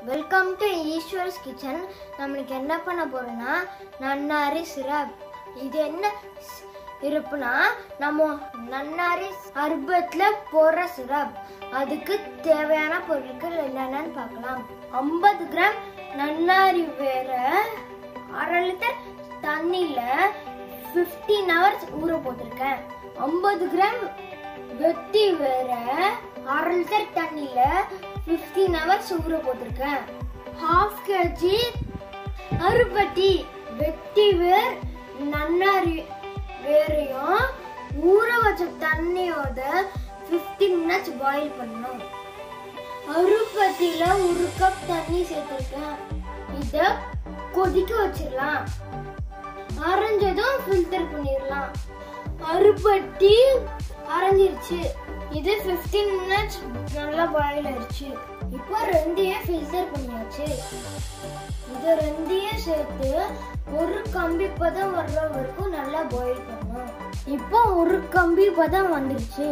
welcome to ஈஸ்வர்ஸ் kitchen நம்மளுக்கு என்ன பண்ண போறோம்னா நன்னாரி சிரப் இது என்ன இருப்புனா நம்ம நன்னாரி சர்பத்தில் போடுற சிரப் அதுக்கு தேவையான பொருட்கள் என்னென்னு பார்க்கலாம் ஐம்பது கிராம் நன்னாரி வேற அரை லிட்டர் தண்ணியில் ஃபிஃப்டீன் ஹவர்ஸ் ஊற போட்டிருக்கேன் ஐம்பது கிராம் வெட்டி வேற அரை லிட்டர் தண்ணியில ஃபிஃப்டீன் ஹவர்ஸ் ஊற போட்டிருக்கேன் ஹாஃப் கேஜி அருப்பட்டி வெட்டி வேர் நன்னாரி வேரையும் ஊற வச்ச தண்ணியோட ஃபிஃப்டீன் மினிட்ஸ் பாயில் பண்ணணும் அருப்பத்தியில ஒரு கப் தண்ணி சேர்த்துருக்கேன் இத கொதிக்க வச்சிடலாம் அரைஞ்சதும் ஃபில்டர் பண்ணிடலாம் அருப்பட்டி அரைஞ்சிருச்சு இது 15 மினிட்ஸ் நல்லா பாயில் ஆயிடுச்சு இப்போ ரெண்டையும் ஃபில்டர் பண்ணியாச்சு இது ரெண்டையும் சேர்த்து ஒரு கம்பி பதம் வர்ற வரைக்கும் நல்லா பாயில் பண்ணணும் இப்போ ஒரு கம்பி பதம் வந்துருச்சு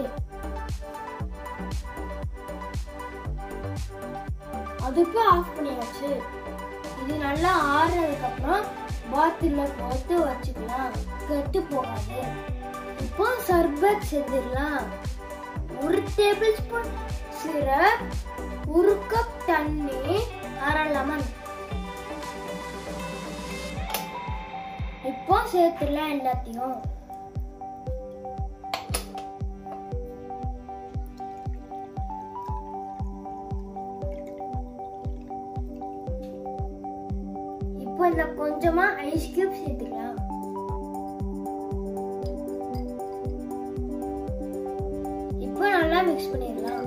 அதுக்கு ஆஃப் பண்ணியாச்சு இது நல்லா ஆறுனதுக்கு அப்புறம் பாட்டில போட்டு வச்சுக்கலாம் கெட்டு போகாது இப்போ சர்பத் செஞ்சிடலாம் ஒரு டேபிள் ஸ்பூன் சிரப் ஒரு கப் தண்ணி அரை லெமன் இப்போ சேர்த்துடலாம் எல்லாத்தையும் இப்போ இதுல கொஞ்சமா ஐஸ் கியூப் சேர்த்துக்கலாம் இப்போ நல்லா மிக்ஸ் பண்ணிடலாம்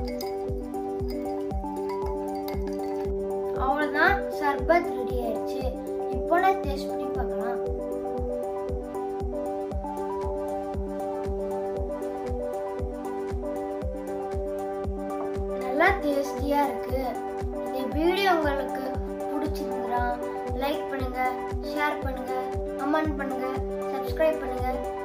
அவ்வளவுதான் சர்பத் ரெடி ஆயிடுச்சு இப்போ நான் டேஸ்ட் பண்ணி பார்க்கலாம் நல்லா டேஸ்டியா இருக்கு இந்த வீடியோ உங்களுக்கு பிடிச்சிருந்தா லைக் பண்ணுங்க ஷேர் பண்ணுங்க கமெண்ட் பண்ணுங்க சப்ஸ்கிரைப் பண்ணுங்க